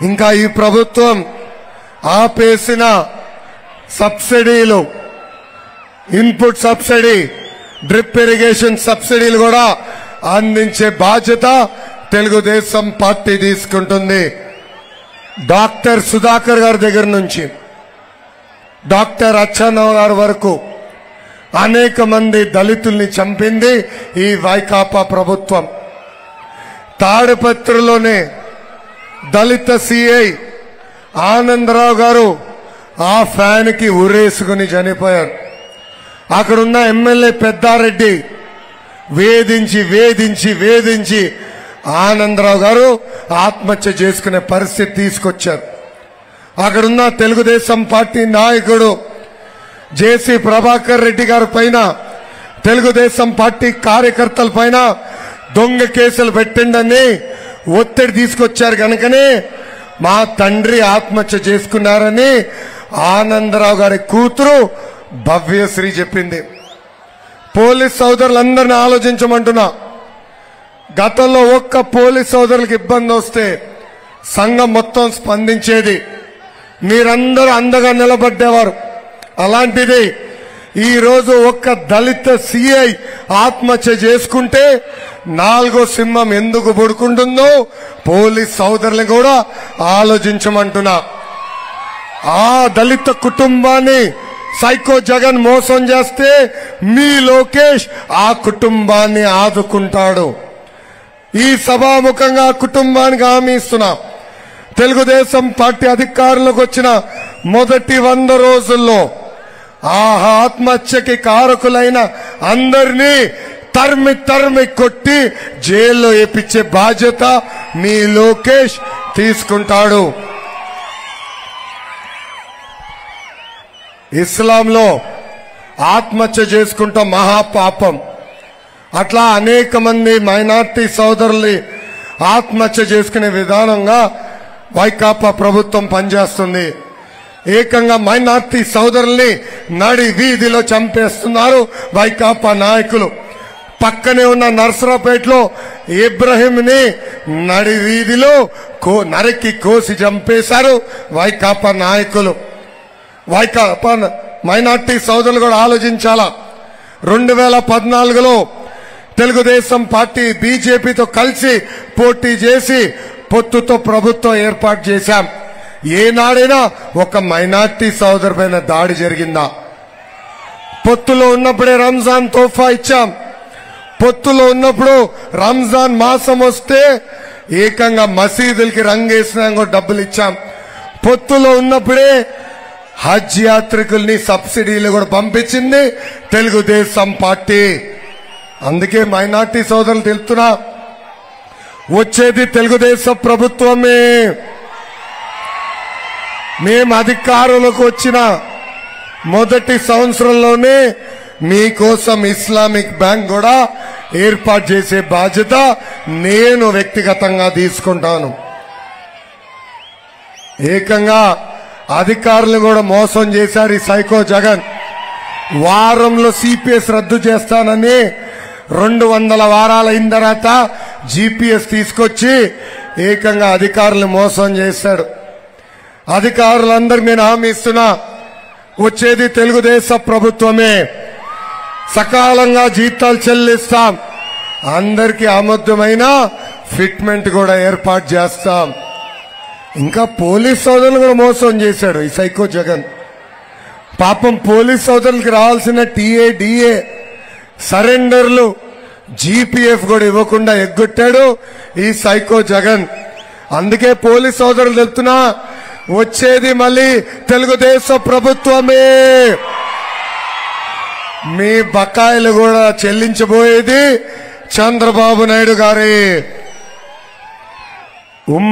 ఇంకా ఈ ప్రభుత్వం ఆపేసిన సబ్సిడీలు ఇన్పుట్ సబ్సిడీ డ్రిప్ ఇరిగేషన్ సబ్సిడీలు కూడా అందించే బాధ్యత తెలుగుదేశం పార్టీ తీసుకుంటుంది డాక్టర్ సుధాకర్ గారి దగ్గర నుంచి డాక్టర్ అచ్చెన్నావు గారి వరకు అనేక మంది దళితుల్ని చంపింది ఈ వైకాపా ప్రభుత్వం తాడిపత్రిలోనే దళిత సిఐ ఆనందరావు గారు ఆ ఫ్యాన్ కి ఉరేసుకుని చనిపోయారు అక్కడున్న ఎమ్మెల్యే పెద్దారెడ్డి వేధించి వేధించి వేధించి ఆనందరావు గారు ఆత్మహత్య చేసుకునే పరిస్థితి తీసుకొచ్చారు అక్కడున్న తెలుగుదేశం పార్టీ నాయకుడు జేసీ ప్రభాకర్ రెడ్డి గారి పైన తెలుగుదేశం పార్టీ కార్యకర్తల పైన దొంగ కేసులు పెట్టిండని ఒత్తిడి తీసుకొచ్చారు కనుకనే మా తండ్రి ఆత్మహత్య చేసుకున్నారని ఆనందరావు గారి కూతురు భవ్యశ్రీ చెప్పింది పోలీస్ సోదరులందరినీ ఆలోచించమంటున్నా గతంలో ఒక్క పోలీస్ సోదరులకు ఇబ్బంది వస్తే సంఘం మొత్తం స్పందించేది మీరందరూ అండగా నిలబడ్డేవారు అలాంటిది ఈ రోజు ఒక్క దళిత సిఐ ఆత్మహత్య చేసుకుంటే నాలుగో సింహం ఎందుకు పడుకుంటుందో పోలీస్ సోదరులను కూడా ఆలోచించమంటున్నా ఆ దళిత కుటుంబాన్ని సైకో జగన్ మోసం చేస్తే మీ లోకేష్ ఆ కుటుంబాన్ని ఆదుకుంటాడు ఈ సభాముఖంగా ఆ కుటుంబానికి హామీ ఇస్తున్నా తెలుగుదేశం పార్టీ అధికారంలోకి వచ్చిన మొదటి వంద రోజుల్లో ఆ ఆత్మహత్యకి కారకులైన అందరినీ తరిమి తరిమి కొట్టి జైల్లో వేపించే బాధ్యత మీ లోకేష్ తీసుకుంటాడు ఇస్లాంలో ఆత్మహత్య చేసుకుంటాం మహాపాపం అట్లా అనేక మంది మైనార్టీ సోదరుల్ని ఆత్మహత్య చేసుకునే విధానంగా వైకాపా ప్రభుత్వం పనిచేస్తుంది ఏకంగా మైనార్టీ సోదరుల్ని నడి వీధిలో చంపేస్తున్నారు వైకాపా నాయకులు పక్కనే ఉన్న నర్సరాపేటలో ఇబ్రహీంని నడి వీధిలో కో నరికి కోసి చంపేశారు వైకాపా నాయకులు వైకాపా మైనార్టీ సోదరులు కూడా ఆలోచించాలా రెండు వేల పద్నాలుగులో తెలుగుదేశం పార్టీ బీజేపీతో కలిసి పోటీ చేసి పొత్తుతో ప్రభుత్వం ఏర్పాటు చేశాం ఏనాడైనా ఒక మైనార్టీ సోదరు పైన దాడి జరిగిందా పొత్తులో ఉన్నప్పుడే రంజాన్ తోఫా ఇచ్చాం పొత్తులో ఉన్నప్పుడు రంజాన్ మాసం వస్తే ఏకంగా మసీదులకి రంగేసినా కూడా డబ్బులు ఇచ్చాం పొత్తులో ఉన్నప్పుడే హజ్ యాత్రికుల్ని సబ్సిడీలు కూడా పంపించింది తెలుగుదేశం పార్టీ అందుకే మైనార్టీ సోదరులు తెలుపుతున్నా వచ్చేది తెలుగుదేశం ప్రభుత్వమే మేము అధికారంలోకి వచ్చిన మొదటి సంవత్సరంలోనే మీకోసం ఇస్లామిక్ బ్యాంక్ కూడా ఏర్పాటు చేసే బాధ్యత నేను వ్యక్తిగతంగా తీసుకుంటాను ఏకంగా అధికారులు కూడా మోసం చేశారు ఈ సైకో జగన్ వారంలో సిపిఎస్ రద్దు చేస్తానని రెండు వందల వారాల అయిన తర్వాత జీపీఎస్ తీసుకొచ్చి ఏకంగా అధికారులు మోసం చేశాడు అధికారులందరికీ నేను హామీ ఇస్తున్నా వచ్చేది తెలుగుదేశం ప్రభుత్వమే సకాలంగా జీతాలు చెల్లిస్తాం అందరికీ ఆమోదమైన ఫిట్మెంట్ కూడా ఏర్పాటు చేస్తాం ఇంకా పోలీస్ సోదరులు కూడా మోసం చేశాడు ఈ సైకో జగన్ పాపం పోలీస్ సోదరులకి రావాల్సిన టీఏ డిఏ సరెండర్లు జీపీఎఫ్ కూడా ఇవ్వకుండా ఎగ్గొట్టాడు ఈ సైకో జగన్ అందుకే పోలీస్ సోదరులు తెలుపుతున్నా వచ్చేది మళ్ళీ తెలుగుదేశం ప్రభుత్వమే మీ బకాయిలు కూడా చెల్లించబోయేది చంద్రబాబు నాయుడు గారి ఉమ్మ